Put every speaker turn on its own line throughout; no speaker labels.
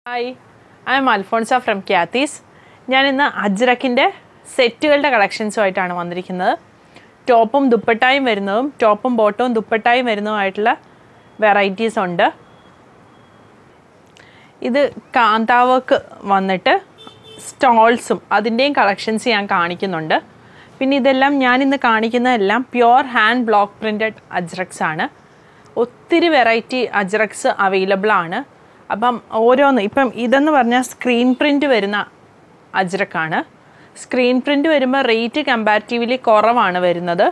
hi I'm Alphonsa from Cathy's ഞാൻ ഇന്ന് അജ്രക്കിൻ്റെ സെറ്റുകളുടെ കളക്ഷൻസുമായിട്ടാണ് വന്നിരിക്കുന്നത് ടോപ്പും ദുപ്പട്ടായും വരുന്നതും ടോപ്പും ബോട്ടവും ദുപ്പട്ടായും വരുന്നതുമായിട്ടുള്ള വെറൈറ്റീസ് ഉണ്ട് ഇത് കാന്താവർക്ക് വന്നിട്ട് സ്റ്റോൾസും അതിൻ്റെയും കളക്ഷൻസ് ഞാൻ കാണിക്കുന്നുണ്ട് പിന്നെ ഇതെല്ലാം ഞാൻ ഇന്ന് കാണിക്കുന്നതെല്ലാം pure hand block printed ajrakhs ആണ് ഒത്തിരി വെറൈറ്റി അജ്രക്സ് അവൈലബിൾ ആണ് അപ്പം ഓരോന്ന് ഇപ്പം ഇതെന്ന് പറഞ്ഞാൽ സ്ക്രീൻ പ്രിൻ്റ് വരുന്ന അജ്രക്കാണ് സ്ക്രീൻ പ്രിൻ്റ് വരുമ്പോൾ റേറ്റ് കമ്പാരിറ്റീവ്ലി കുറവാണ് വരുന്നത്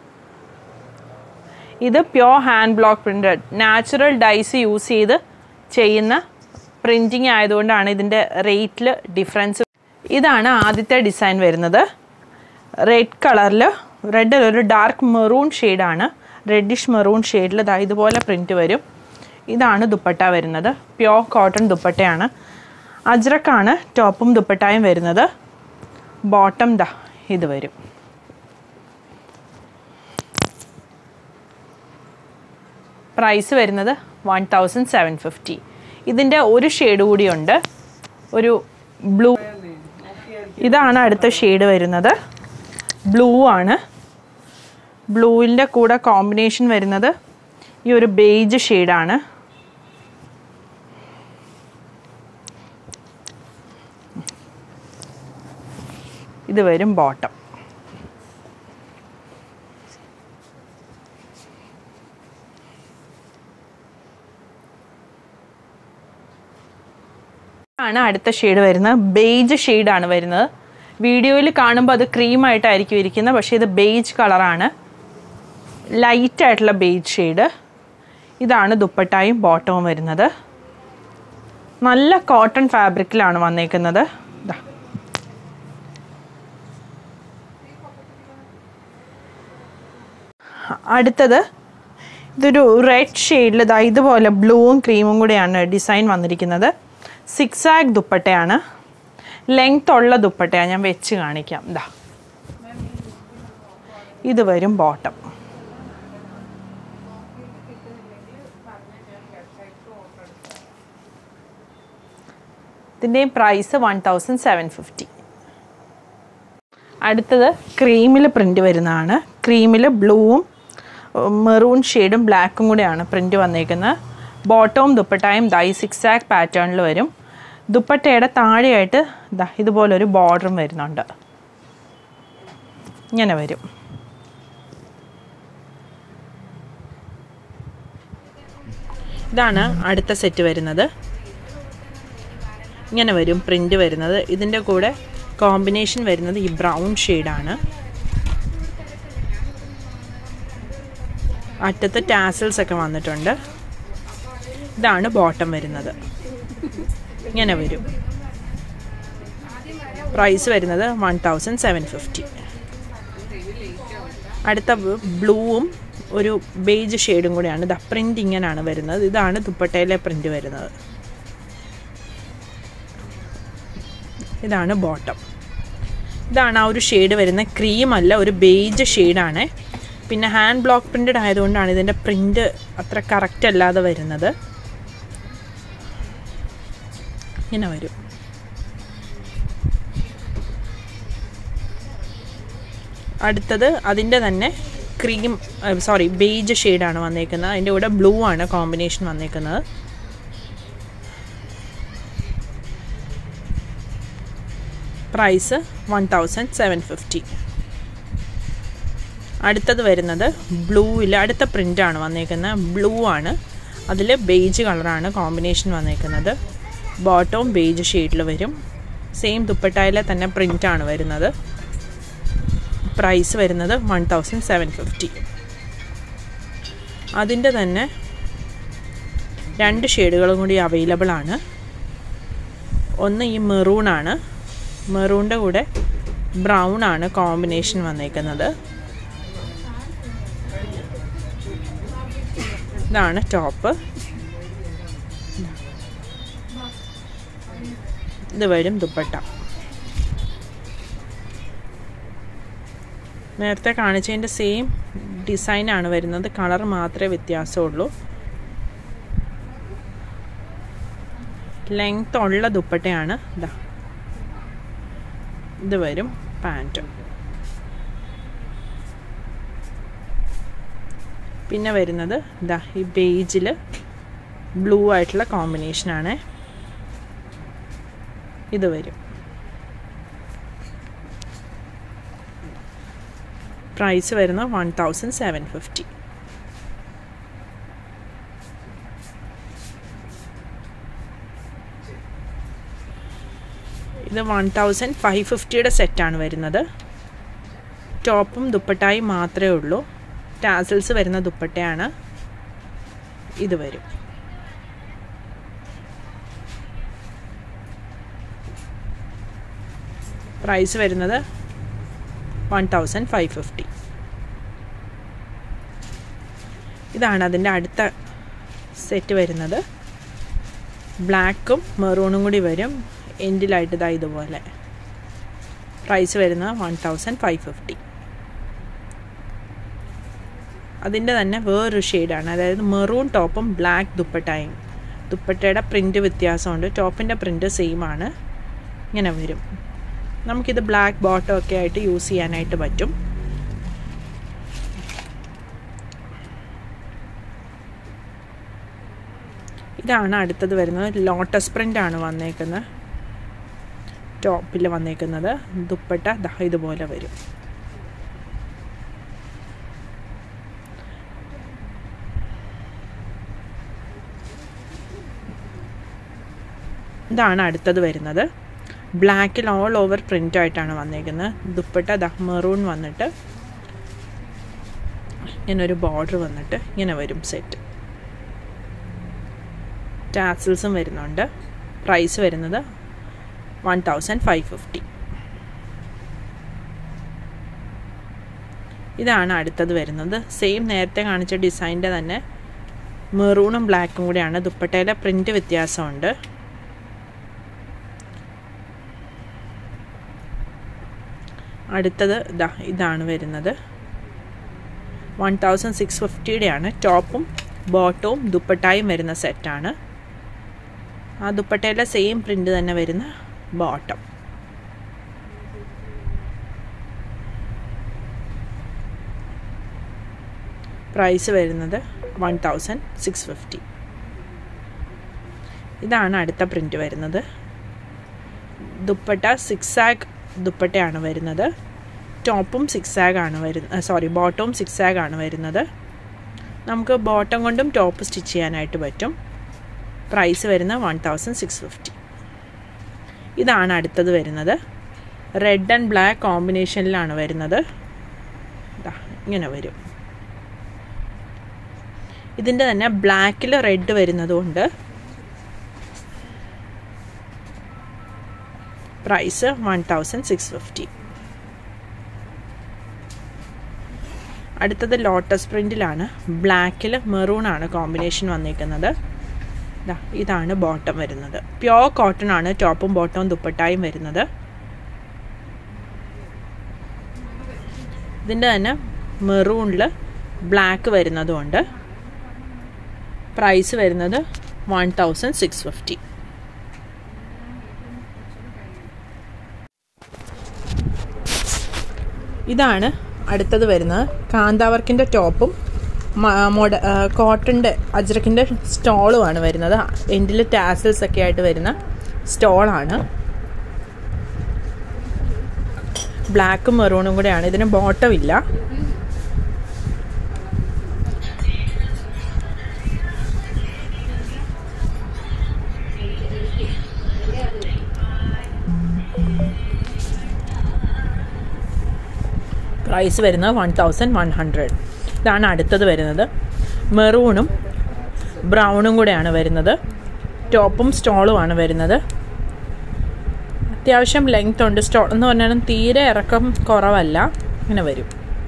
ഇത് pure hand block printed natural dyes use ചെയ്ത് ചെയ്യുന്ന പ്രിൻറ്റിങ് ആയതുകൊണ്ടാണ് ഇതിൻ്റെ റേറ്റിൽ ഡിഫറൻസ് ഇതാണ് ആദ്യത്തെ ഡിസൈൻ വരുന്നത് റെഡ് കളറിൽ റെഡിൽ ഒരു ഡാർക്ക് മെറൂൺ ഷെയ്ഡാണ് റെഡിഷ് മെറൂൺ ഷെയ്ഡിൽ ഇതാ ഇതുപോലെ പ്രിൻറ്റ് വരും ഇതാണ് ദുപ്പട്ട വരുന്നത് പ്യോർ കോട്ടൺ ദുപ്പട്ടയാണ് അജ്രക്കാണ് ടോപ്പും ദുപ്പട്ടായും വരുന്നത് ബോട്ടം ദാ ഇത് വരും പ്രൈസ് വരുന്നത് വൺ തൗസൻഡ് സെവൻ ഫിഫ്റ്റി ഇതിൻ്റെ ഒരു ഷെയ്ഡ് കൂടിയുണ്ട് ഒരു ബ്ലൂ ഇതാണ് അടുത്ത ഷെയ്ഡ് വരുന്നത് ബ്ലൂ ആണ് ബ്ലൂവിൻ്റെ കൂടെ കോമ്പിനേഷൻ വരുന്നത് ഈ ഒരു ബേജ് ഷെയ്ഡാണ് ഇത് വരും ബോട്ടം ആണ് അടുത്ത ഷെയ്ഡ് വരുന്നത് ബേജ് ഷെയ്ഡാണ് വരുന്നത് വീഡിയോയിൽ കാണുമ്പോൾ അത് ക്രീമായിട്ടായിരിക്കും ഇരിക്കുന്നത് പക്ഷേ ഇത് ബേജ് കളറാണ് ലൈറ്റ് ആയിട്ടുള്ള ബേജ് ഷെയ്ഡ് ഇതാണ് ദുപ്പട്ടായും ബോട്ടവും വരുന്നത് നല്ല കോട്ടൺ ഫാബ്രിക്കിലാണ് വന്നേക്കുന്നത് ഇതാ അടുത്തത് ഇതൊരു റെഡ് ഷെയ്ഡിൽ ഇതാ ഇതുപോലെ ബ്ലൂവും ക്രീമും കൂടെയാണ് ഡിസൈൻ വന്നിരിക്കുന്നത് സിക്സ് ആഗ് ദുപ്പട്ടയാണ് ലെങ്ത് ഉള്ള ദുപ്പട്ടയാണ് ഞാൻ വെച്ച് കാണിക്കാം ഇതാ ഇത് വരും ബോട്ടം ഇതിൻ്റെയും price one thousand seven fifty അടുത്തത് ക്രീമിൽ പ്രിൻ്റ് വരുന്നതാണ് ക്രീമിൽ ബ്ലൂവും മെറൂൺ ഷെയ്ഡും ബ്ലാക്കും കൂടെയാണ് പ്രിൻ്റ് വന്നേക്കുന്നത് ബോട്ടവും ദുപ്പട്ടായും ദൈ സിക്സ് ആക്ക് പാറ്റേണിൽ വരും ദുപ്പട്ടയുടെ താഴെയായിട്ട് ദാ ഇതുപോലൊരു ബോർഡറും വരുന്നുണ്ട് ഇങ്ങനെ വരും ഇതാണ് അടുത്ത സെറ്റ് വരുന്നത് ഇങ്ങനെ വരും പ്രിൻ്റ് വരുന്നത് ഇതിൻ്റെ കൂടെ കോമ്പിനേഷൻ വരുന്നത് ഈ ബ്രൗൺ ഷെയ്ഡാണ് അറ്റത്ത് ടാസൽസ് ഒക്കെ വന്നിട്ടുണ്ട് ഇതാണ് ബോട്ടം വരുന്നത് ഇങ്ങനെ വരും പ്രൈസ് വരുന്നത് വൺ തൗസൻഡ് സെവൻ ഫിഫ്റ്റി അടുത്ത ബ്ലൂവും ഒരു ബേജ് ഷെയ്ഡും കൂടെയാണ് ദ പ്രിൻ്റ് ഇങ്ങനെയാണ് വരുന്നത് ഇതാണ് ദുപ്പട്ടയിലെ പ്രിൻ്റ് വരുന്നത് ഇതാണ് ബോട്ടം ഇതാണ് ആ ഒരു ഷെയ്ഡ് വരുന്ന ക്രീം അല്ല ഒരു ബേജ് ഷെയ്ഡാണ് പിന്നെ ഹാൻഡ് ബ്ലോക്ക് പ്രിൻറ്റഡ് ആയതുകൊണ്ടാണ് ഇതിൻ്റെ പ്രിൻ്റ് അത്ര കറക്റ്റ് അല്ലാതെ വരുന്നത് ഇങ്ങനെ വരും അടുത്തത് അതിൻ്റെ തന്നെ ക്രീം സോറി ബേജ് ഷെയ്ഡാണ് വന്നേക്കുന്നത് അതിൻ്റെ കൂടെ ബ്ലൂ ആണ് കോമ്പിനേഷൻ വന്നേക്കുന്നത് price one thousand seven fifty അടുത്തത് വരുന്നത് ബ്ലൂവിൽ അടുത്ത പ്രിൻ്റാണ് വന്നേക്കുന്നത് ബ്ലൂ ആണ് അതിൽ ബേജ് കളറാണ് കോമ്പിനേഷൻ വന്നേക്കുന്നത് ബോട്ടവും ബേജ് ഷെയ്ഡിൽ വരും സെയിം ദുപ്പട്ടായിലെ തന്നെ പ്രിൻ്റാണ് വരുന്നത് പ്രൈസ് വരുന്നത് വൺ തൗസൻഡ് സെവൻ ഫിഫ്റ്റി അതിൻ്റെ തന്നെ രണ്ട് ഷെയ്ഡുകളും കൂടി അവൈലബിൾ ആണ് ഒന്ന് ഈ മെറൂണാണ് മെറൂണിൻ്റെ കൂടെ ബ്രൗൺ ആണ് കോമ്പിനേഷൻ വന്നേക്കുന്നത് ഇതാണ് ടോപ്പ് ഇത് വരും ദുപ്പട്ട നേരത്തെ കാണിച്ചതിൻ്റെ സെയിം ഡിസൈനാണ് വരുന്നത് കളർ മാത്രമേ വ്യത്യാസമുള്ളൂ ലെങ്ത് ഉള്ള ദുപ്പട്ടയാണ് ഇതാ ഇത് വരും പാൻറ്റ് പിന്നെ വരുന്നത് ഇതാ ഈ ബേജിൽ ബ്ലൂ ആയിട്ടുള്ള കോമ്പിനേഷനാണ് ഇത് വരും പ്രൈസ് വരുന്നത് വൺ തൗസൻഡ് സെവൻ ഫിഫ്റ്റി ഇത് വൺ തൗസൻഡ് ഫൈവ് ഫിഫ്റ്റിയുടെ സെറ്റാണ് വരുന്നത് ടോപ്പും ദുപ്പട്ടായും മാത്രമേ ഉള്ളൂ ടാസൽസ് വരുന്ന ദുപ്പട്ടയാണ് ഇത് വരും പ്രൈസ് വരുന്നത് വൺ തൗസൻഡ് ഫൈവ് ഫിഫ്റ്റി ഇതാണ് അതിൻ്റെ അടുത്ത സെറ്റ് വരുന്നത് ബ്ലാക്കും മെറൂണും കൂടി വരും എൻഡിലായിട്ട് ഇതാ ഇതുപോലെ പ്രൈസ് വരുന്നത് വൺ തൗസൻഡ് ഫൈവ് ഫിഫ്റ്റി അതിൻ്റെ തന്നെ വേറൊരു ഷെയ്ഡാണ് അതായത് മെറൂൺ ടോപ്പും ബ്ലാക്ക് ദുപ്പട്ടായും ദുപ്പട്ടയുടെ പ്രിൻ്റ് വ്യത്യാസമുണ്ട് ടോപ്പിൻ്റെ പ്രിൻ്റ് സെയിം ആണ് ഇങ്ങനെ വരും നമുക്കിത് ബ്ലാക്ക് ബോട്ടം ഒക്കെ ആയിട്ട് യൂസ് ചെയ്യാനായിട്ട് പറ്റും ഇതാണ് അടുത്തത് വരുന്നത് ലോട്ടസ് പ്രിൻ്റ് ആണ് വന്നേക്കുന്നത് ടോപ്പിൽ വന്നേക്കുന്നത് ദുപ്പട്ട ദാ ഇതുപോലെ വരും ഇതാണ് അടുത്തത് വരുന്നത് ബ്ലാക്കിൽ ഓൾ ഓവർ പ്രിൻ്റ് ആയിട്ടാണ് വന്നേക്കുന്നത് ദുപ്പട്ട ദ മെറൂൺ വന്നിട്ട് ഇങ്ങനെ ഒരു ബോർഡർ വന്നിട്ട് ഇങ്ങനെ വരും സെറ്റ് ടാസിൽസും വരുന്നുണ്ട് പ്രൈസ് വരുന്നത് വൺ തൗസൻഡ് ഫൈവ് ഫിഫ്റ്റി ഇതാണ് അടുത്തത് വരുന്നത് സെയിം നേരത്തെ കാണിച്ച ഡിസൈൻ്റെ തന്നെ മെറൂണും ബ്ലാക്കും കൂടിയാണ് ദുപ്പട്ടയിലെ പ്രിൻ്റ് വ്യത്യാസമുണ്ട് അടുത്തത് ഇതാ ഇതാണ് വരുന്നത് വൺ തൗസൻഡ് സിക്സ് ഫിഫ്റ്റിയുടെയാണ് ടോപ്പും ബോട്ടവും ദുപ്പട്ടായും വരുന്ന സെറ്റാണ് ആ ദുപ്പട്ടയിലെ സെയിം പ്രിൻ്റ് തന്നെ വരുന്ന ബോട്ടം പ്രൈസ് വരുന്നത് വൺ തൗസൻഡ് സിക്സ് ഫിഫ്റ്റി ഇതാണ് അടുത്ത പ്രിൻ്റ് വരുന്നത് ദുപ്പട്ട സിക്സ് ആഗ് ദുപ്പട്ടയാണ് വരുന്നത് ടോപ്പും സിക്സ് ആഗ് ആണ് വരുന്നത് സോറി ബോട്ടവും സിക്സ് ആഗ് ആണ് വരുന്നത് നമുക്ക് ബോട്ടം കൊണ്ടും ടോപ്പ് സ്റ്റിച്ച് ചെയ്യാനായിട്ട് പറ്റും പ്രൈസ് വരുന്നത് വൺ തൗസൻഡ് സിക്സ് ഫിഫ്റ്റി ഇതാണ് അടുത്തത് വരുന്നത് റെഡ് ആൻഡ് ബ്ലാക്ക് കോമ്പിനേഷനിലാണ് വരുന്നത് ഇങ്ങനെ വരും ഇതിൻ്റെ തന്നെ ബ്ലാക്കിൽ റെഡ് വരുന്നതുകൊണ്ട് price one thousand six fifty അടുത്തത് ലോട്ടസ് പ്രിൻറ്റിലാണ് ബ്ലാക്കിൽ മെറൂണാണ് കോമ്പിനേഷൻ വന്നിരിക്കുന്നത് ഇതാണ് ബോട്ടം വരുന്നത് പ്യോർ കോട്ടൺ ആണ് ടോപ്പും ബോട്ടവും ദുപ്പട്ടായും വരുന്നത് ഇതിൻ്റെ തന്നെ മെറൂണിൽ ബ്ലാക്ക് വരുന്നതുകൊണ്ട് പ്രൈസ് വരുന്നത് വൺ തൗസൻഡ് സിക്സ് ഫിഫ്റ്റി ഇതാണ് അടുത്തത് വരുന്നത് കാന്താവർക്കിൻ്റെ ടോപ്പും മോഡ കോട്ടൻ്റെ അജ്രക്കിൻ്റെ സ്റ്റോളുമാണ് വരുന്നത് എൻഡിൽ ടാസൽസ് ഒക്കെ ആയിട്ട് വരുന്ന സ്റ്റോളാണ് ബ്ലാക്കും മെറൂണും കൂടെയാണ് ഇതിന് ബോട്ടം ഇല്ല പ്രൈസ് വരുന്നത് വൺ തൗസൻഡ് വൺ ഹൺഡ്രഡ് ഇതാണ് അടുത്തത് വരുന്നത് മെറൂണും ബ്രൗണും കൂടെയാണ് വരുന്നത് ടോപ്പും സ്റ്റോളുമാണ് വരുന്നത് അത്യാവശ്യം ലെങ്ത് ഉണ്ട് സ്റ്റോൾ എന്ന് പറഞ്ഞാലും തീരെ ഇറക്കം കുറവല്ല ഇങ്ങനെ വരും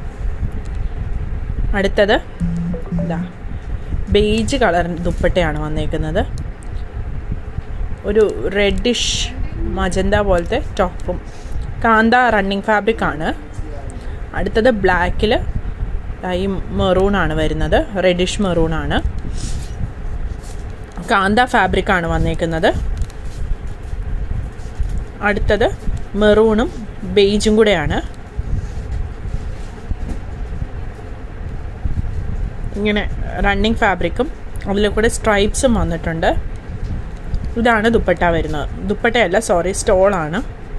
അടുത്തത് ഇതാ ബേജ് കളർ ദുപ്പട്ടയാണ് വന്നേക്കുന്നത് ഒരു റെഡിഷ് മജന്ത പോലത്തെ ടോപ്പും കാന്ത റണ്ണിങ് ഫാബ്രിക് ആണ് അടുത്തത് ബ്ലാക്കിൽ ഈ മെറൂൺ ആണ് വരുന്നത് റെഡിഷ് മെറൂൺ ആണ് കാന്ത ഫാബ്രിക് ആണ് വന്നേക്കുന്നത് അടുത്തത് മെറൂണും ബേജും കൂടെയാണ് ഇങ്ങനെ റണ്ണിങ് ഫാബ്രിക്കും അതിൽ കൂടെ സ്ട്രൈപ്സും വന്നിട്ടുണ്ട് ഇതാണ് ദുപ്പട്ട വരുന്നത് ദുപ്പട്ടയല്ല സോറി സ്റ്റോളാണ്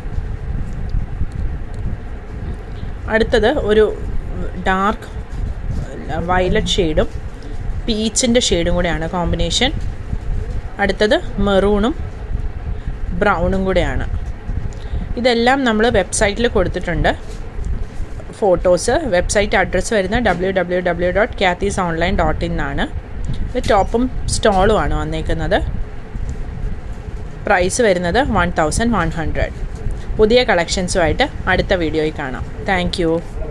അടുത്തത് ഒരു ഡാർക്ക് വയലറ്റ് ഷെയ്ഡും പീച്ചിൻ്റെ ഷെയ്ഡും കൂടെയാണ് കോമ്പിനേഷൻ അടുത്തത് മെറൂണും ബ്രൗണും കൂടെയാണ് ഇതെല്ലാം നമ്മൾ വെബ്സൈറ്റിൽ കൊടുത്തിട്ടുണ്ട് ഫോട്ടോസ് വെബ്സൈറ്റ് അഡ്രസ്സ് വരുന്ന W W W dot Cathy's online dot in ആണ് ഇത് ടോപ്പും സ്റ്റോളുമാണ് വന്നേക്കുന്നത് പ്രൈസ് വരുന്നത് വൺ തൗസൻഡ് വൺ ഹൺഡ്രഡ് പുതിയ കളക്ഷൻസുമായിട്ട് അടുത്ത വീഡിയോയിൽ കാണാം താങ്ക്